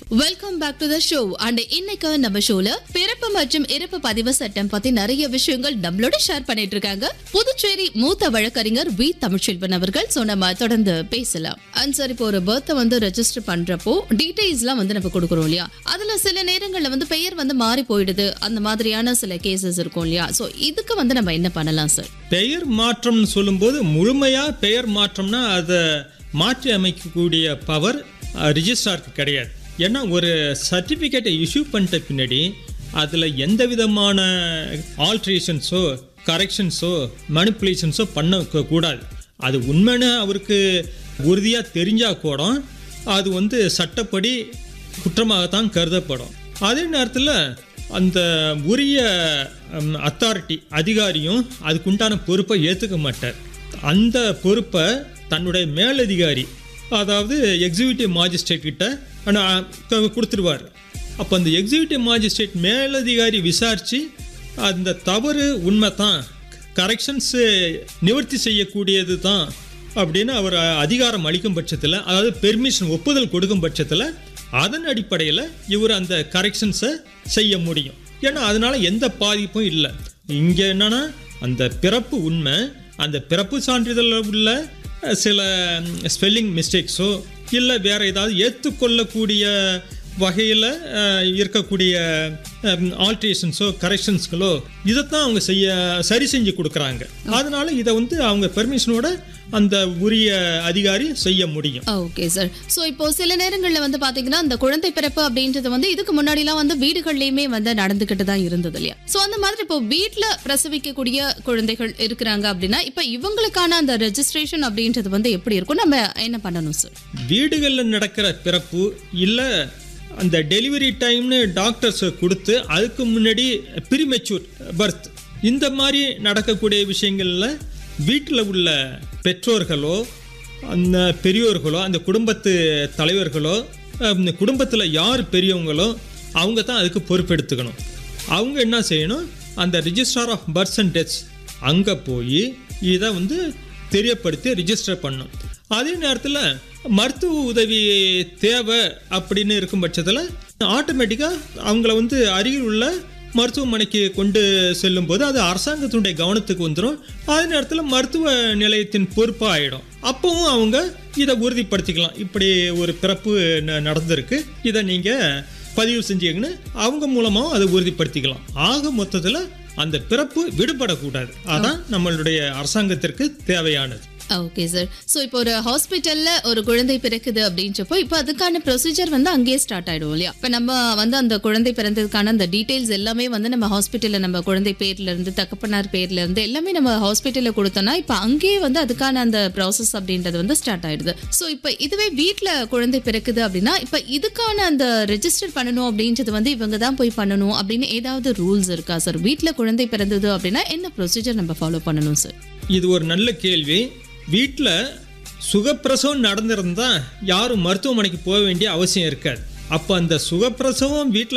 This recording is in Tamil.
welcome back to the show and இன்னைக்கு நம்ம ஷோல பிறப்பு மற்றும் இறப்பு பதிவு சட்டம் பத்தி நிறைய விஷயங்கள் நம்மளோட ஷேர் பண்ணிட்டு இருக்காங்க புதுச்சேரி மூத்த வழக்கறிஞர் வி தமிழ்ச்செல்வன் அவர்கள் சோ நம்ம தொடர்ந்து பேசலாம் அண்ட் சார் இப்போ ஒரு பர்த்தை வந்து ரெஜிஸ்டர் பண்றப்போ டீடைல்ஸ்லாம் வந்து நம்ம கொடுக்குறோம் இல்லையா அதுல சில நேரங்கள்ல வந்து பெயர் வந்து மாறி போயிடுது அந்த மாதிரியான சில கேசஸ் இருக்கும் இல்லையா சோ இதுக்கு வந்து நம்ம என்ன பண்ணலாம் சார் பெயர் மாற்றம்னு சொல்லும்போது முழுமையாக பெயர் மாற்றம்னா அதை மாற்றி அமைக்கக்கூடிய பவர் ரிஜிஸ்ட்ராருக்கு கிடையாது ஏன்னா ஒரு சர்டிஃபிகேட்டை இஷ்யூ பண்ணிட்ட பின்னாடி அதில் எந்த விதமான ஆல்ட்ரேஷன்ஸோ கரெக்ஷன்ஸோ மனிப்புலேஷன்ஸோ பண்ண கூடாது அது உண்மைன்னு அவருக்கு உறுதியாக தெரிஞ்சால் கூட அது வந்து சட்டப்படி குற்றமாகத்தான் கருதப்படும் அதே நேரத்தில் அந்த உரிய அத்தாரிட்டி அதிகாரியும் அதுக்குண்டான பொறுப்பை ஏற்றுக்க மாட்டார் அந்த பொறுப்பை தன்னுடைய மேலதிகாரி அதாவது எக்ஸிக்யூட்டிவ் மாஜிஸ்ட்ரேட் கிட்ட ஆனா, க- கொடுத்துருவார் அப்போ அந்த எக்ஸிக்யூட்டிவ் மாஜிஸ்ட்ரேட் மேலதிகாரி விசாரித்து அந்த தவறு உண்மை தான் கரெக்ஷன்ஸு நிவர்த்தி செய்யக்கூடியது தான் அப்படின்னு அவர் அதிகாரம் அளிக்கும் பட்சத்தில் அதாவது பெர்மிஷன் ஒப்புதல் கொடுக்கும் பட்சத்தில் அதன் அடிப்படையில் இவர் அந்த கரெக்ஷன்ஸை செய்ய முடியும் ஏன்னா அதனால எந்த பாதிப்பும் இல்லை இங்கே என்னன்னா அந்த பிறப்பு உண்மை அந்த பிறப்பு சான்றிதழில் உள்ள அஹ், சில ஸ்பெல்லிங் மிஸ்டேக்ஸோ இல்லை வேற ஏதாவது ஏற்றுக்கொள்ளக்கூடிய வகையில் இருக்கக்கூடிய ஆல்ட்ரேஷன்ஸோ கரெக்ஷன்ஸ்களோ இதைத்தான் அவங்க செய்ய சரி செஞ்சு கொடுக்குறாங்க அதனால இதை வந்து அவங்க பெர்மிஷனோட அந்த உரிய அதிகாரி செய்ய முடியும் ஓகே சார் ஸோ இப்போ சில நேரங்களில் வந்து பாத்தீங்கன்னா இந்த குழந்தை பிறப்பு அப்படின்றது வந்து இதுக்கு முன்னாடிலாம் வந்து வீடுகள்லயுமே வந்து நடந்துகிட்டு தான் இருந்தது இல்லையா ஸோ அந்த மாதிரி இப்போ வீட்டில் பிரசவிக்கக்கூடிய குழந்தைகள் இருக்கிறாங்க அப்படின்னா இப்போ இவங்களுக்கான அந்த ரெஜிஸ்ட்ரேஷன் அப்படின்றது வந்து எப்படி இருக்கும் நம்ம என்ன பண்ணணும் சார் வீடுகளில் நடக்கிற பிறப்பு இல்லை அந்த டெலிவரி டைம்னு டாக்டர்ஸ் கொடுத்து அதுக்கு முன்னாடி ப்ரீமெச்சூர் பர்த் இந்த மாதிரி நடக்கக்கூடிய விஷயங்களில் வீட்டில் உள்ள பெற்றோர்களோ அந்த பெரியோர்களோ அந்த குடும்பத்து தலைவர்களோ அந்த குடும்பத்தில் யார் பெரியவங்களோ அவங்க தான் அதுக்கு பொறுப்பெடுத்துக்கணும் அவங்க என்ன செய்யணும் அந்த registrar of births and deaths அங்கே போய் இதை வந்து தெரியப்படுத்தி ரிஜிஸ்டர் பண்ணும் அதே நேரத்தில் மருத்துவ உதவி தேவை அப்படின்னு இருக்கும் பட்சத்தில் ஆட்டோமேட்டிக்காக அவங்கள வந்து அருகில் உள்ள மருத்துவமனைக்கு கொண்டு செல்லும்போது அது அரசாங்கத்தினுடைய கவனத்துக்கு வந்துடும் அதே நேரத்தில் மருத்துவ நிலையத்தின் பொறுப்பாக ஆகிடும் அப்பவும் அவங்க இதை உறுதிப்படுத்திக்கலாம் இப்படி ஒரு பிறப்பு ந- நடந்திருக்கு இதை நீங்கள் பதிவு செஞ்சீங்கன்னு அவங்க மூலமாகவும் அதை உறுதிப்படுத்திக்கலாம் ஆக மொத்தத்தில் அந்த பிறப்பு விடுபடக்கூடாது அதான் நம்மளுடைய அரசாங்கத்திற்கு தேவையானது ஓகே சார் ஸோ இப்போ ஒரு ஹாஸ்பிட்டல்ல ஒரு குழந்தை பிறக்குது அப்படின்றப்போ இப்போ அதுக்கான ப்ரொசீஜர் வந்து அங்கேயே ஸ்டார்ட் ஆயிடும் இல்லையா இப்போ நம்ம வந்து அந்த குழந்தை பிறந்ததுக்கான அந்த டீடைல்ஸ் எல்லாமே வந்து நம்ம ஹாஸ்பிட்டல்ல நம்ம குழந்தை பேர்ல இருந்து தகப்பனார் பேர்ல இருந்து எல்லாமே நம்ம ஹாஸ்பிட்டல்ல கொடுத்தோம்னா இப்போ அங்கேயே வந்து அதுக்கான அந்த ப்ராசஸ் அப்படின்றது வந்து ஸ்டார்ட் ஆயிடுது ஸோ இப்போ இதுவே வீட்டில் குழந்தை பிறக்குது அப்படின்னா இப்போ இதுக்கான அந்த ரெஜிஸ்டர் பண்ணணும் அப்படின்றது வந்து இவங்க தான் போய் பண்ணணும் அப்படின்னு ஏதாவது ரூல்ஸ் இருக்கா சார் வீட்டில் குழந்தை பிறந்தது அப்படின்னா என்ன ப்ரொசீஜர் நம்ம ஃபாலோ பண்ணணும் சார் இது ஒரு நல்ல கேள்வி வீட்டில் சுகப்பிரசவம் நடந்திருந்தா யாரும் மருத்துவமனைக்கு போக வேண்டிய அவசியம் இருக்காது அப்போ அந்த சுகப்பிரசவம் வீட்டில்